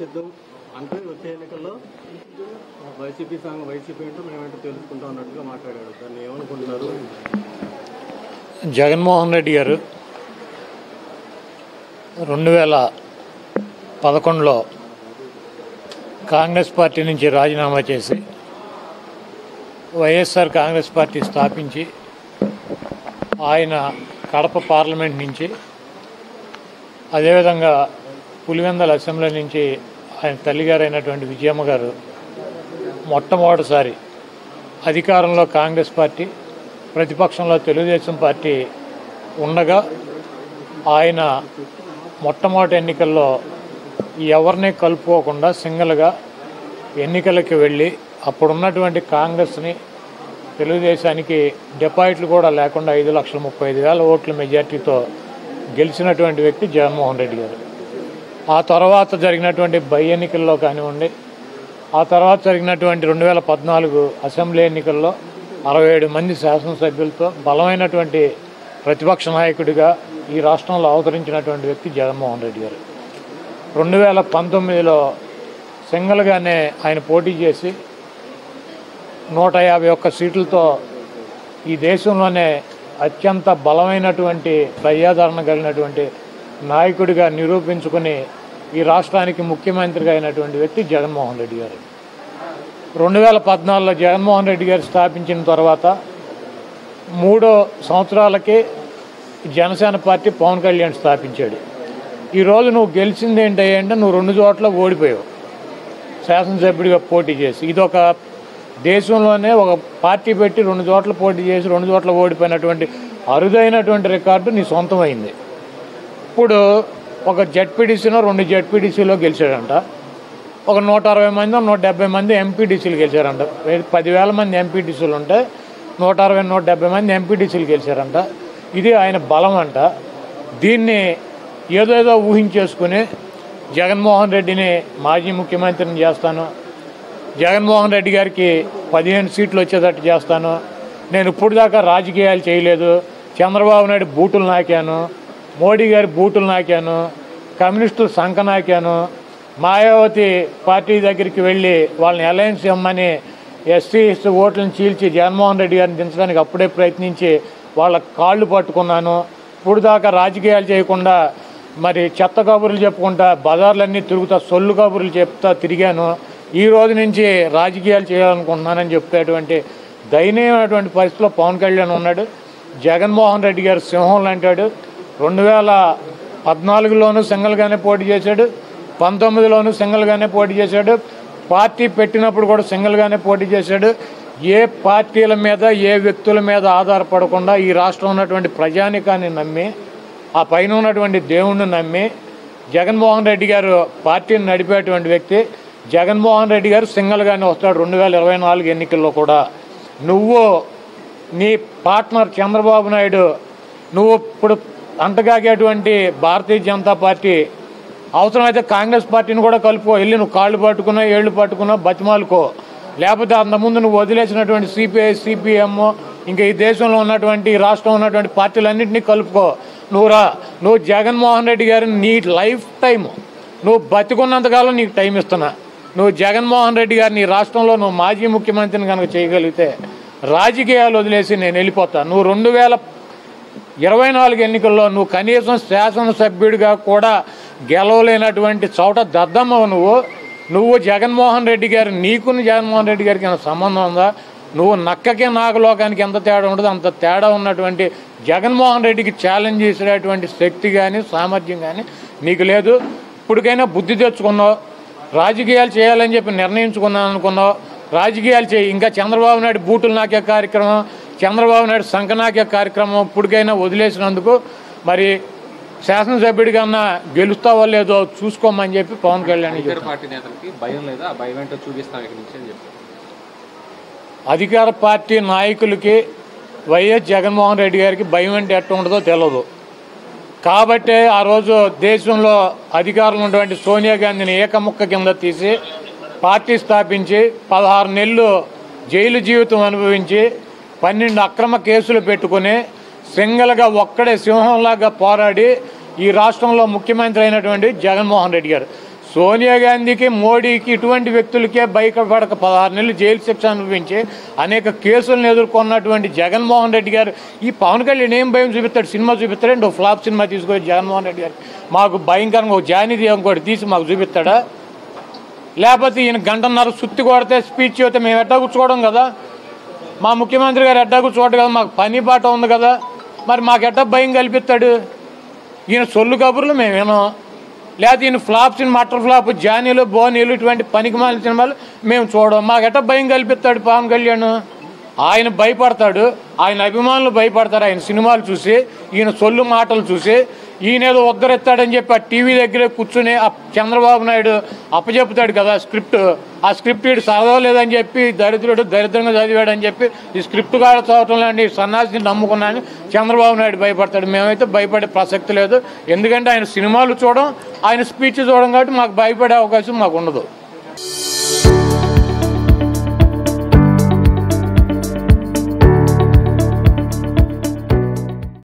సిద్ధం అంటే వచ్చే ఎన్నికల్లో వైసీపీ సంఘం వైసీపీ ఏంటో మేమేంటో తెలుసుకుంటాం అన్నట్టుగా మాట్లాడాడు దాన్ని ఏమనుకుంటున్నారు జగన్మోహన్ రెడ్డి గారు రెండు వేల పదకొండులో కాంగ్రెస్ పార్టీ నుంచి రాజీనామా చేసి వైఎస్ఆర్ కాంగ్రెస్ పార్టీ స్థాపించి ఆయన కడప పార్లమెంట్ నుంచి అదేవిధంగా పులివెందల అసెంబ్లీ నుంచి ఆయన తల్లిగారైనటువంటి విజయమ్మ గారు మొట్టమొదటిసారి అధికారంలో కాంగ్రెస్ పార్టీ ప్రతిపక్షంలో తెలుగుదేశం పార్టీ ఉండగా ఆయన మొట్టమొదటి ఎన్నికల్లో ఎవరిని కలుపుకోకుండా సింగిల్గా ఎన్నికలకి వెళ్ళి అప్పుడున్నటువంటి కాంగ్రెస్ని తెలుగుదేశానికి డిపాజిట్లు కూడా లేకుండా ఐదు లక్షల ముప్పై ఐదు వేల ఓట్ల మెజార్టీతో గెలిచినటువంటి వ్యక్తి జగన్మోహన్ రెడ్డి గారు ఆ తర్వాత జరిగినటువంటి బై ఎన్నికల్లో కానివ్వండి ఆ తర్వాత జరిగినటువంటి రెండు వేల పద్నాలుగు అసెంబ్లీ ఎన్నికల్లో అరవై ఏడు మంది శాసనసభ్యులతో బలమైనటువంటి ప్రతిపక్ష నాయకుడిగా ఈ రాష్ట్రంలో అవతరించినటువంటి వ్యక్తి జగన్మోహన్ రెడ్డి గారు రెండు వేల పంతొమ్మిదిలో సింగిల్గానే ఆయన పోటీ చేసి నూట యాభై ఒక్క సీట్లతో ఈ దేశంలోనే అత్యంత బలమైనటువంటి ప్రజాదరణ కలిగినటువంటి నాయకుడిగా నిరూపించుకుని ఈ రాష్ట్రానికి ముఖ్యమంత్రిగా అయినటువంటి వ్యక్తి జగన్మోహన్ రెడ్డి గారు రెండు వేల పద్నాలుగులో జగన్మోహన్ రెడ్డి గారు స్థాపించిన తర్వాత మూడో సంవత్సరాలకి జనసేన పార్టీ పవన్ కళ్యాణ్ స్థాపించాడు ఈరోజు నువ్వు గెలిచింది ఏంటంటే నువ్వు రెండు చోట్ల ఓడిపోయావు శాసనసభ్యుడిగా పోటీ చేసి ఇది ఒక దేశంలోనే ఒక పార్టీ పెట్టి రెండు చోట్ల పోటీ చేసి రెండు చోట్ల ఓడిపోయినటువంటి అరుదైనటువంటి రికార్డు నీ సొంతమైంది ఇప్పుడు ఒక జడ్పీడీసీలో రెండు జడ్పీడీసీలో గెలిచాడంట ఒక నూట అరవై మంది నూట డెబ్బై మంది ఎంపీడీసీలు గెలిచారంట వే- పదివేల మంది ఎంపీడీసీలు ఉంటే నూట అరవై నూట డెబ్బై మంది ఎంపీడీసీలు గెలిచారంట ఇది ఆయన బలం అంట దీన్ని ఏదేదో ఊహించేసుకుని జగన్మోహన్ రెడ్డిని మాజీ ముఖ్యమంత్రిని చేస్తాను జగన్మోహన్ రెడ్డి గారికి పదిహేను సీట్లు వచ్చేటట్టు చేస్తాను నేను ఇప్పుడు దాకా రాజకీయాలు చేయలేదు చంద్రబాబు నాయుడు బూటులు నాకాను మోడీ గారి బూటులు నాకాను కమ్యూనిస్టులు సంఖ నాకాను మాయావతి పార్టీ దగ్గరికి వెళ్ళి వాళ్ళని అలయన్స్ ఇమ్మని ఎస్సీ ఎస్టీ ఓట్లను చీల్చి జగన్మోహన్ రెడ్డి గారిని దించడానికి అప్పుడే ప్రయత్నించి వాళ్ళ కాళ్ళు పట్టుకున్నాను ఇప్పుడు దాకా రాజకీయాలు చేయకుండా మరి చెత్త కబుర్లు చెప్పుకుంటా బజార్లన్నీ తిరుగుతా సొల్లు కబుర్లు చెప్తా తిరిగాను ఈ రోజు నుంచి రాజకీయాలు చేయాలనుకుంటున్నానని చెప్పేటువంటి దయనీయమైనటువంటి పరిస్థితిలో పవన్ కళ్యాణ్ ఉన్నాడు జగన్మోహన్ రెడ్డి గారు సింహం లాంటాడు రెండు వేల పద్నాలుగులోనూ సింగిల్గానే పోటీ చేశాడు పంతొమ్మిదిలోనూ సింగిల్గానే పోటీ చేశాడు పార్టీ పెట్టినప్పుడు కూడా సింగిల్గానే పోటీ చేశాడు ఏ పార్టీల మీద ఏ వ్యక్తుల మీద ఆధారపడకుండా ఈ రాష్ట్రంలో ఉన్నటువంటి ప్రజానికాన్ని నమ్మి ఆ పైన ఉన్నటువంటి దేవుణ్ణి నమ్మి జగన్మోహన్ రెడ్డి గారు పార్టీని నడిపేటువంటి వ్యక్తి జగన్మోహన్ రెడ్డి గారు సింగిల్గానే వస్తాడు రెండు వేల ఇరవై నాలుగు ఎన్నికల్లో కూడా నువ్వు నీ పార్ట్నర్ చంద్రబాబు నాయుడు నువ్వు ఇప్పుడు అంటగాగేటువంటి భారతీయ జనతా పార్టీ అవసరమైతే కాంగ్రెస్ పార్టీని కూడా కలుపుకో వెళ్ళి నువ్వు కాళ్ళు పట్టుకున్నా ఏళ్ళు పట్టుకున్నా బతిమాలుకో లేకపోతే అంతకుముందు నువ్వు వదిలేసినటువంటి సిపిఐ సిపిఎం ఇంకా ఈ దేశంలో ఉన్నటువంటి ఈ రాష్ట్రంలో ఉన్నటువంటి పార్టీలన్నింటినీ కలుపుకో నువ్వు రా నువ్వు జగన్మోహన్ రెడ్డి గారిని నీ లైఫ్ టైం నువ్వు బతికున్నంతకాలం నీకు టైం ఇస్తున్నా నువ్వు జగన్మోహన్ రెడ్డి గారిని ఈ రాష్ట్రంలో నువ్వు మాజీ ముఖ్యమంత్రిని కనుక చేయగలిగితే రాజకీయాలు వదిలేసి నేను వెళ్ళిపోతా నువ్వు రెండు వేల ఇరవై నాలుగు ఎన్నికల్లో నువ్వు కనీసం శాసనసభ్యుడిగా కూడా గెలవలేనటువంటి చోట దద్దమ్మ నువ్వు నువ్వు జగన్మోహన్ రెడ్డి గారు నీకుని జగన్మోహన్ రెడ్డి గారికి ఏమైనా సంబంధం ఉందా నువ్వు నక్కకి నాగలోకానికి ఎంత తేడా ఉండదు అంత తేడా ఉన్నటువంటి జగన్మోహన్ రెడ్డికి ఛాలెంజ్ చేసేటువంటి శక్తి కానీ సామర్థ్యం కానీ నీకు లేదు ఇప్పటికైనా బుద్ధి తెచ్చుకున్నావు రాజకీయాలు చేయాలని చెప్పి నిర్ణయించుకున్నాను అనుకున్నావు రాజకీయాలు చేయి ఇంకా చంద్రబాబు నాయుడు బూటులు నాకే కార్యక్రమం చంద్రబాబు నాయుడు సంకనాకే కార్యక్రమం ఇప్పటికైనా వదిలేసినందుకు మరి శాసనసభ్యుడికన్నా గెలుస్తావో లేదో చూసుకోమని చెప్పి పవన్ కళ్యాణ్ ఇతర చెప్పారు పార్టీ నేతలకి భయం లేదా ఆ భయం ఏంటో చూపిస్తాం ఇక్కడ నుంచి అని చెప్పి అధికార పార్టీ నాయకులకి వైఎస్ జగన్మోహన్ రెడ్డి గారికి భయం అంటే ఎట్ట ఉండదో తెలియదు కాబట్టే ఆ రోజు దేశంలో అధికారంలో ఉన్నటువంటి సోనియా గాంధీని ఏకముక్క కింద తీసి పార్టీ స్థాపించి పదహారు నెలలు జైలు జీవితం అనుభవించి పన్నెండు అక్రమ కేసులు పెట్టుకుని సింగల్గా ఒక్కడే సింహంలాగా పోరాడి ఈ రాష్ట్రంలో ముఖ్యమంత్రి అయినటువంటి జగన్మోహన్ రెడ్డి గారు సోనియా గాంధీకి మోడీకి ఇటువంటి వ్యక్తులకే భయపడక పదహారు నెలలు జైలు శిక్ష అనుభవించి అనేక కేసులను ఎదుర్కొన్నటువంటి జగన్మోహన్ రెడ్డి గారు ఈ పవన్ కళ్యాణ్ ఏం భయం చూపిస్తాడు సినిమా చూపిస్తాడు ఓ ఫ్లాప్ సినిమా తీసుకొని జగన్మోహన్ రెడ్డి గారు మాకు భయంకరంగా ఒక జానీ ఇంకోటి తీసి మాకు చూపిస్తాడా లేకపోతే ఈయన గంటన్నర సుత్తి కొడితే స్పీచ్ అయితే మేము ఎట్టా కూర్చోవడం కదా మా ముఖ్యమంత్రి గారు ఎట్టా కూర్చోవడం కదా మాకు పని పాట ఉంది కదా మరి మాకు ఎట్టా భయం కల్పిస్తాడు ఈయన సొల్లు కబుర్లు మేము వినాం లేకపోతే ఈయన ఫ్లాప్ సినిమా మటర్ ఫ్లాప్ జానీలు బోనీలు ఇటువంటి పనికి మాలిన సినిమాలు మేము చూడం మాకు ఎట్ట భయం కల్పిస్తాడు పవన్ కళ్యాణ్ ఆయన భయపడతాడు ఆయన అభిమానులు భయపడతారు ఆయన సినిమాలు చూసి ఈయన సొల్లు మాటలు చూసి ఈయన ఏదో ఉద్ధరిస్తాడని చెప్పి ఆ టీవీ దగ్గరే కూర్చుని ఆ చంద్రబాబు నాయుడు అప్పచెప్తాడు కదా స్క్రిప్ట్ ఆ స్క్రిప్ట్ వీడు చదవలేదని చెప్పి దరిద్రుడు దరిద్రంగా చదివాడని చెప్పి ఈ స్క్రిప్ట్ కాడ చదవటం లాంటి సన్నాసిని నమ్ముకున్నాను చంద్రబాబు నాయుడు భయపడతాడు మేమైతే భయపడే ప్రసక్తి లేదు ఎందుకంటే ఆయన సినిమాలు చూడడం ఆయన స్పీచ్ చూడడం కాబట్టి మాకు భయపడే అవకాశం మాకు ఉండదు